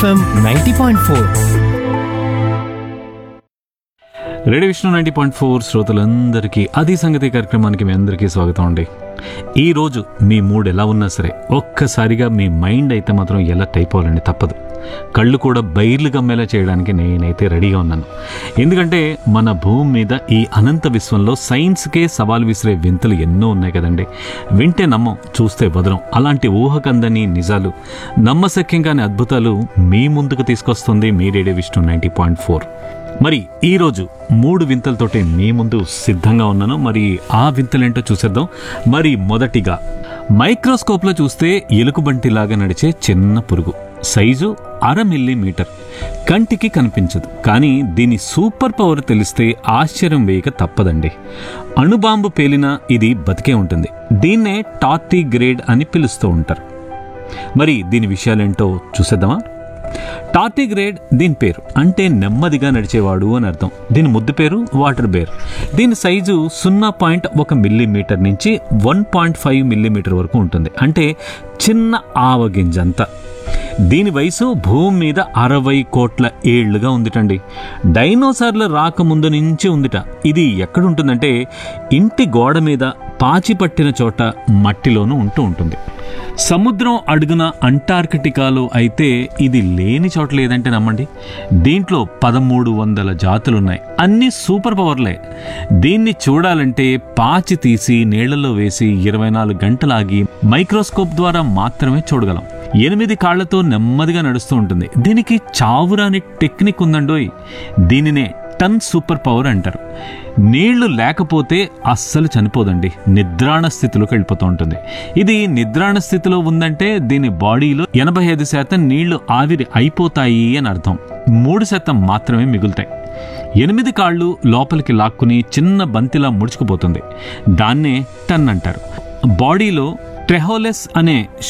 FM ninety point four radio Vishnu ninety point four శ్రోతలందరికీ అది సంగతి కార్యక్రమానికి మీ అందరికీ స్వాగతం అండి ఈ రోజు మీ మూడ్ ఎలా ఉన్నా సరే ఒక్కసారిగా మీ మైండ్ అయితే మాత్రం ఎలా అయిపోవాలండి తప్పదు కళ్ళు కూడా బైర్లు గమ్మేలా చేయడానికి నేనైతే రెడీగా ఉన్నాను ఎందుకంటే మన భూమి మీద ఈ అనంత విశ్వంలో సైన్స్కే సవాల్ విసిరే వింతలు ఎన్నో ఉన్నాయి కదండి వింటే నమ్మం చూస్తే వదలం అలాంటి ఊహకందని నిజాలు నమ్మశక్యం కాని అద్భుతాలు మీ ముందుకు తీసుకొస్తుంది మీ radio Vishnu ninety point four మరి ఈ రోజు మూడు వింతలతోటి మీ ముందు సిద్ధంగా ఉన్నాను మరి ఆ వింతలేంటో చూసేద్దాం మరి మొదటిగా మైక్రోస్కోప్లో చూస్తే ఎలుకబంటిలాగా నడిచే చిన్న పురుగు సైజు అర మిల్లీమీటర్ కంటికి కనిపించదు కానీ దీని సూపర్ పవర్ తెలిస్తే ఆశ్చర్యం వేయక తప్పదండి అణుబాంబు పేలినా ఇది బతికే ఉంటుంది దీన్నే టార్టీ గ్రేడ్ అని పిలుస్తూ ఉంటారు మరి దీని విషయాలేంటో చూసేద్దామా టార్టిగ్రేడ్ దీని పేరు అంటే నెమ్మదిగా నడిచేవాడు అని అర్థం దీని ముద్దు పేరు వాటర్ బేర్ దీని సైజు సున్నా పాయింట్ ఒక మిల్లీమీటర్ నుంచి వన్ పాయింట్ ఫైవ్ మిల్లీమీటర్ వరకు ఉంటుంది అంటే చిన్న ఆవగింజంత దీని వయసు భూమి మీద అరవై కోట్ల ఏళ్లుగా ఉందిటండి డైనోసార్ల రాకముందు నుంచి ఉందిట ఇది ఎక్కడుంటుందంటే ఇంటి గోడ మీద పాచి పట్టిన చోట మట్టిలోనూ ఉంటూ ఉంటుంది సముద్రం అడుగున అంటార్కిటికాలో అయితే ఇది లేని చోట లేదంటే నమ్మండి దీంట్లో పదమూడు వందల జాతులున్నాయి అన్ని సూపర్ పవర్లే దీన్ని చూడాలంటే పాచి తీసి నీళ్లలో వేసి ఇరవై నాలుగు గంటలాగి మైక్రోస్కోప్ ద్వారా మాత్రమే చూడగలం ఎనిమిది కాళ్లతో నెమ్మదిగా నడుస్తూ ఉంటుంది దీనికి చావురాని టెక్నిక్ ఉందండోయ్ దీనినే టన్ సూపర్ పవర్ అంటారు నీళ్లు లేకపోతే అస్సలు చనిపోదండి నిద్రాణ స్థితిలోకి వెళ్ళిపోతూ ఉంటుంది ఇది నిద్రాణ స్థితిలో ఉందంటే దీని బాడీలో ఎనభై ఐదు శాతం నీళ్లు ఆవిరి అయిపోతాయి అని అర్థం మూడు శాతం మాత్రమే మిగులుతాయి ఎనిమిది కాళ్ళు లోపలికి లాక్కుని చిన్న బంతిలా ముడుచుకుపోతుంది దాన్నే టన్ అంటారు బాడీలో ట్రెహోలెస్ అనే